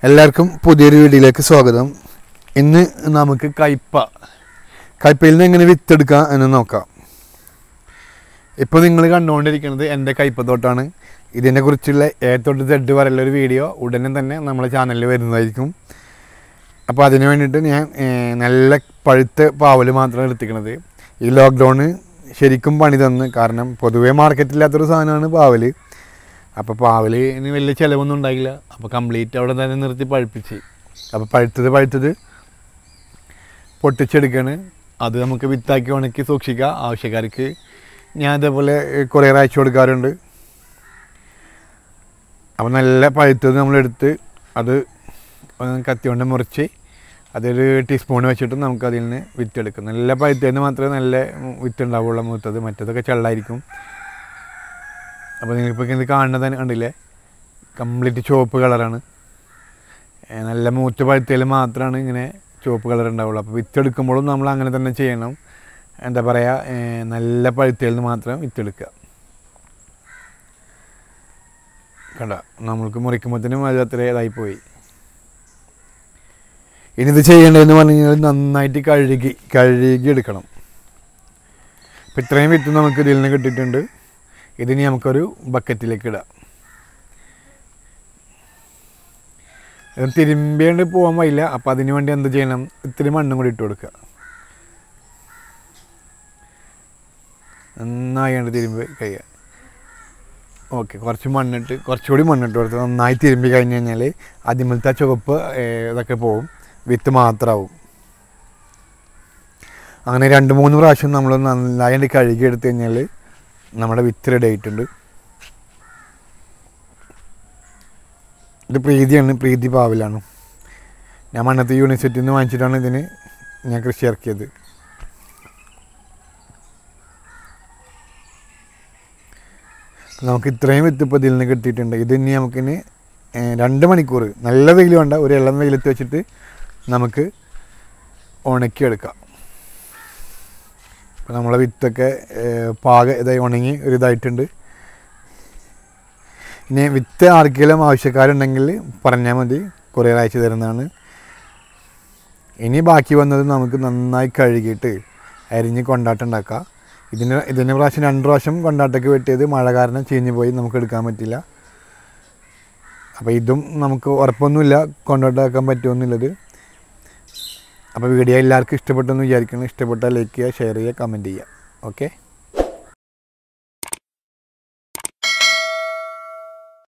എല്ലാവർക്കും പുതിയൊരു വീഡിയോയിലേക്ക് സ്വാഗതം ഇന്ന് നമുക്ക് കയ്പ കയ്പയിൽ നിന്ന് എങ്ങനെ വിത്തെടുക്കാം എന്ന് നോക്കാം ഇപ്പോൾ നിങ്ങൾ കണ്ടുകൊണ്ടിരിക്കുന്നത് എൻ്റെ കയ്പത്തോട്ടാണ് ഇതിനെക്കുറിച്ചുള്ള എ തൊട്ട് സെഡ് വരെയുള്ള ഒരു വീഡിയോ ഉടനെ തന്നെ നമ്മളെ ചാനലിൽ വരുന്നതായിരിക്കും അപ്പോൾ അതിന് വേണ്ടിയിട്ട് ഞാൻ ഏർ, നല്ല പഴുത്ത പാവൽ മാത്രമാണ് എടുത്തിക്കണത് ഈ ലോക്ക്ഡൗണ് ശരിക്കും പണി തന്ന് കാരണം പൊതുവേ മാർക്കറ്റില്ലാത്തൊരു സാധനമാണ് പാവൽ അപ്പോൾ പാവലിന് വലിയ ചിലവൊന്നും ഉണ്ടായില്ല അപ്പോൾ കംപ്ലീറ്റ് അവിടെ തന്നെ നിർത്തി പഴുപ്പിച്ച് അപ്പോൾ പഴുത്തത് പഴുത്തത് പൊട്ടിച്ചെടുക്കാണ് അത് നമുക്ക് വിത്താക്കി ഉണക്കി സൂക്ഷിക്കുക ആവശ്യക്കാർക്ക് ഞാൻ അതേപോലെ കുറേ അയച്ചു കൊടുക്കാറുണ്ട് അപ്പോൾ നല്ല പഴുത്തത് നമ്മളെടുത്ത് അത് ഒന്ന് കത്തി കൊണ്ട് മുറിച്ച് അതൊരു ടീസ്പൂൺ വെച്ചിട്ട് നമുക്ക് അതിൽ നിന്ന് വിത്തെടുക്കും നല്ല പഴുത്തതിന് മാത്രമേ നല്ല വിത്ത് ഉണ്ടാവുള്ളൂ മൂത്തത് മറ്റേതൊക്കെ ചെള്ളായിരിക്കും അപ്പോൾ നിങ്ങളിപ്പോൾ ഇത് കാണുന്നത് തന്നെ കണ്ടില്ലേ കംപ്ലീറ്റ് ചുവപ്പ് കളറാണ് ഏ, നല്ല മൂത്ത് പഴുത്തതിൽ മാത്രമാണ് ഇങ്ങനെ ചുവപ്പ് കളർ ഉണ്ടാവുള്ളൂ അപ്പോൾ വിത്തെടുക്കുമ്പോഴും നമ്മൾ അങ്ങനെ തന്നെ ചെയ്യണം എന്താ പറയുക ഏ, നല്ല പഴുത്തതിൽ നിന്ന് മാത്രം വിത്തെടുക്കുക കണ്ട നമ്മൾക്ക് മുറിക്കുമ്പോഴത്തേനും അത് അത്ര ഇതായിപ്പോയി ഇനി ഇത് ചെയ്യേണ്ടതെന്ന് പറഞ്ഞു കഴിഞ്ഞാൽ നന്നായിട്ട് കഴുകി കഴുകി എടുക്കണം ഇപ്പം ഇത്രയും വിത്ത് നമുക്ക് ഇതിൽ നിന്ന് കിട്ടിയിട്ടുണ്ട് ഇതിനി നമുക്കൊരു ബക്കറ്റിലേക്ക് ഇടാം ഇത് തിരുമ്പിയോണ്ട് പോകാൻ വയ്യില്ല അപ്പം അതിന് വേണ്ടി എന്ത് ചെയ്യണം ഇത്തിരി മണ്ണും കൂടി ഇട്ട് കൊടുക്കുക നന്നായി കണ്ട് തിരുമ്പി കഴിയുക ഓക്കെ കുറച്ച് മണ്ണിട്ട് കുറച്ചുകൂടി മണ്ണിട്ട് കൊടുത്ത് നന്നായി തിരുമ്പി കഴിഞ്ഞ് കഴിഞ്ഞാൽ അതിമലത്തെ ആ ചുവപ്പ് ഏർ, ഇതൊക്കെ പോവും വിത്ത് മാത്രമാവും അങ്ങനെ രണ്ട് മൂന്ന് പ്രാവശ്യം നമ്മൾ നന്നായി കഴുകി എടുത്തു കഴിഞ്ഞാൽ നമ്മുടെ വിത്ത് റെഡി ആയിട്ടുണ്ട് ഇത് പ്രീതിയാണ് പ്രീതി പാവലാണ് ഞാൻ മണ്ണത്ത് യൂണിവേഴ്സിറ്റിയിൽ നിന്ന് വാങ്ങിച്ചിട്ടാണ് ഇതിന് ഞാൻ കൃഷി ഇറക്കിയത് നമുക്ക് ഇത്രയും വിത്ത് ഇപ്പോൾ ഇതിൽ നിന്ന് കിട്ടിയിട്ടുണ്ട് ഇത് ഇനി നമുക്കിനി ഏഹ്, രണ്ട് മണിക്കൂർ നല്ല വെയിൽ വേണ്ട ഒരു ഇളം വെയിലത്ത് വെച്ചിട്ട് നമുക്ക് ഉണക്കിയെടുക്കാം അപ്പോൾ നമ്മളെ വിത്തൊക്കെ ഏഹ്, പാക ഇതായി ഉണങ്ങി ഒരു ഇതായിട്ടുണ്ട് ഇനി വിത്ത് ആർക്കെങ്കിലും ആവശ്യക്കാരുണ്ടെങ്കിൽ പറഞ്ഞാൽ മതി കൊറിയർ അയച്ചു തരുന്നതാണ് ഇനി ബാക്കി വന്നത് നമുക്ക് നന്നായി കഴുകിയിട്ട് അരിഞ്ഞ് കൊണ്ടാട്ടുണ്ടാക്കാം ഇതിന് ഇതിന് പ്രാവശ്യം രണ്ട് പ്രാവശ്യം കൊണ്ടാട്ടൊക്കെ വെട്ടിയത് മഴ കാരണം ചീഞ്ഞു പോയി നമുക്ക് എടുക്കാൻ പറ്റില്ല അപ്പോൾ ഇതും നമുക്ക് ഉറപ്പൊന്നുമില്ല കൊണ്ടോട്ടാക്കാൻ പറ്റുമെന്നുള്ളത് അപ്പോൾ വീഡിയോ എല്ലാവർക്കും ഇഷ്ടപ്പെട്ടെന്ന് വിചാരിക്കണം ഇഷ്ടപ്പെട്ടാൽ ലൈക്ക് ചെയ്യുക ഷെയർ ചെയ്യുക കമൻറ്റ് ചെയ്യുക ഓക്കെ